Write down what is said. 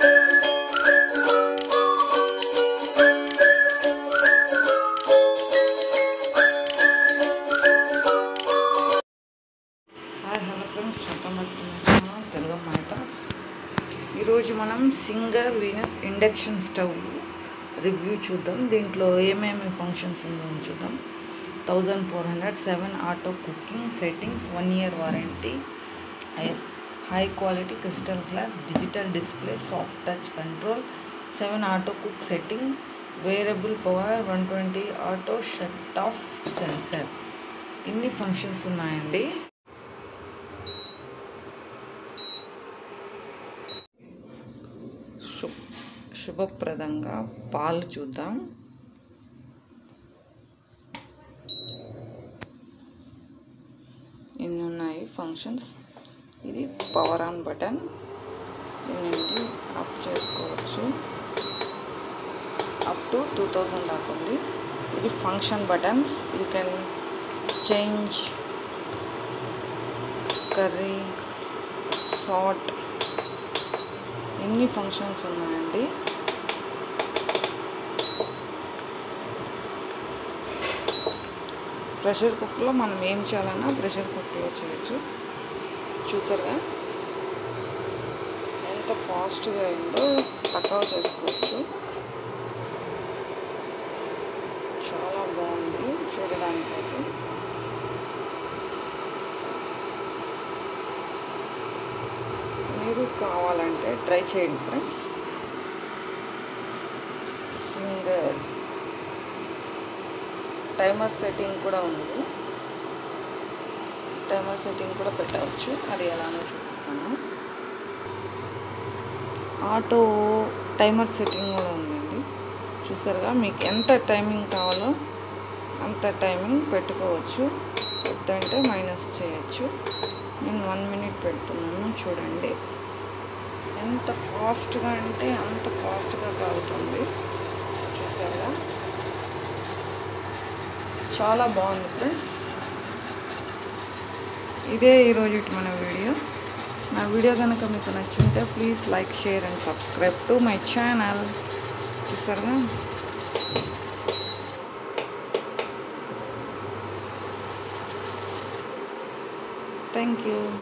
hi hello friends welcome back to my channel Telugu my thoughts ఈరోజు మనం Singer Venus induction stove review చూద్దాం దీంట్లో ఏమేమి ఫంక్షన్స్ ఉందో చూద్దాం thousand four hundred seven auto cooking settings one year warranty IS high quality crystal glass digital display soft touch control seven auto cook setting variable power one twenty auto shut off sensor ఇన్ని functions ఉన్నాయండి శుభ శుభప్రదంగా పాలు చూద్దాం ఇన్ని ఉన్నాయి functions ఇది power on button దీని నుండి అప్ చేసుకోవచ్చు అప్ టు టూ థౌజండ్ దాకా ఉంది ఇది function buttons you can change curry salt ఎన్ని ఫంక్షన్స్ ఉన్నాయండి ప్రెషర్ కుక్కర్లో మనం ఏం చేయాలన్నా ప్రెషర్ కుక్కర్లో చేయొచ్చు చూసారుగా ఎంత ఫాస్ట్గా అయిందో తక్కువ చేసుకోవచ్చు చాలా బాగుంది చూడడానికైతే మీరు కావాలంటే ట్రై చేయండి ఫ్రెండ్స్ సింగర్ టైమర్ సెట్టింగ్ కూడా ఉంది టైమర్ సెట్టింగ్ కూడా పెట్టవచ్చు అది ఎలానో చూపిస్తాను ఆటో టైమర్ సెట్టింగ్ కూడా ఉందండి చూసారుగా మీకు ఎంత టైమింగ్ కావాలో అంత టైమింగ్ పెట్టుకోవచ్చు వద్దంటే మైనస్ చేయొచ్చు నేను వన్ మినిట్ పెడుతున్నాను చూడండి ఎంత ఫాస్ట్గా అంటే అంత ఫాస్ట్గా కాగుతుంది చూసారా చాలా బాగుంది ఫ్రెండ్స్ ఇదే ఈరోజు మన వీడియో నా వీడియో కనుక మీకు నచ్చుంటే please like share and subscribe to my channel చూసారుగా థ్యాంక్ యూ